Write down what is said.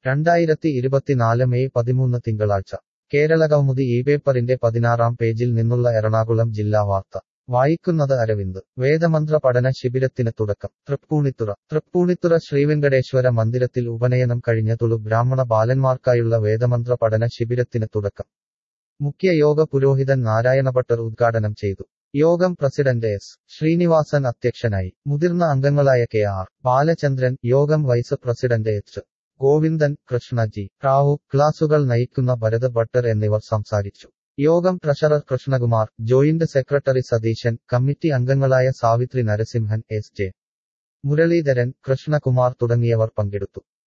രണ്ടായിരത്തി ഇരുപത്തിനാല് മെയ് പതിമൂന്ന് തിങ്കളാഴ്ച കേരളകൗമുദി ഈ പേപ്പറിന്റെ പതിനാറാം പേജിൽ നിന്നുള്ള എറണാകുളം ജില്ലാ വാർത്ത വായിക്കുന്നത് അരവിന്ദ് വേദമന്ത്ര പഠന ശിബിരത്തിന് തുടക്കം തൃപ്പൂണിത്തുറ തൃപ്പൂണിത്തുറ ശ്രീവെങ്കടേശ്വര മന്ദിരത്തിൽ ഉപനയനം കഴിഞ്ഞ തുളു ബ്രാഹ്മണ ബാലന്മാർക്കായുള്ള വേദമന്ത്ര പഠന ശിബിരത്തിന് തുടക്കം മുഖ്യ യോഗ പുരോഹിതൻ നാരായണഭട്ടർ ഉദ്ഘാടനം ചെയ്തു യോഗം പ്രസിഡന്റ് എസ് ശ്രീനിവാസൻ അധ്യക്ഷനായി മുതിർന്ന അംഗങ്ങളായ കെ ആർ ബാലചന്ദ്രൻ യോഗം vice president H Govindan Krishnaji Rao ക്ലാസുകൾ നയിക്കുന്ന ഭരത് ഭട്ടർ എന്നിവർ സംസാരിച്ചു യോഗം treasurer Krishnakumar joint secretary Satheesan committee അംഗങ്ങളായ സാവിത്രി നരസിംഹൻ എസ് ജെ മുരളീധരൻ കൃഷ്ണകുമാർ തുടങ്ങിയവർ പങ്കെടുത്തു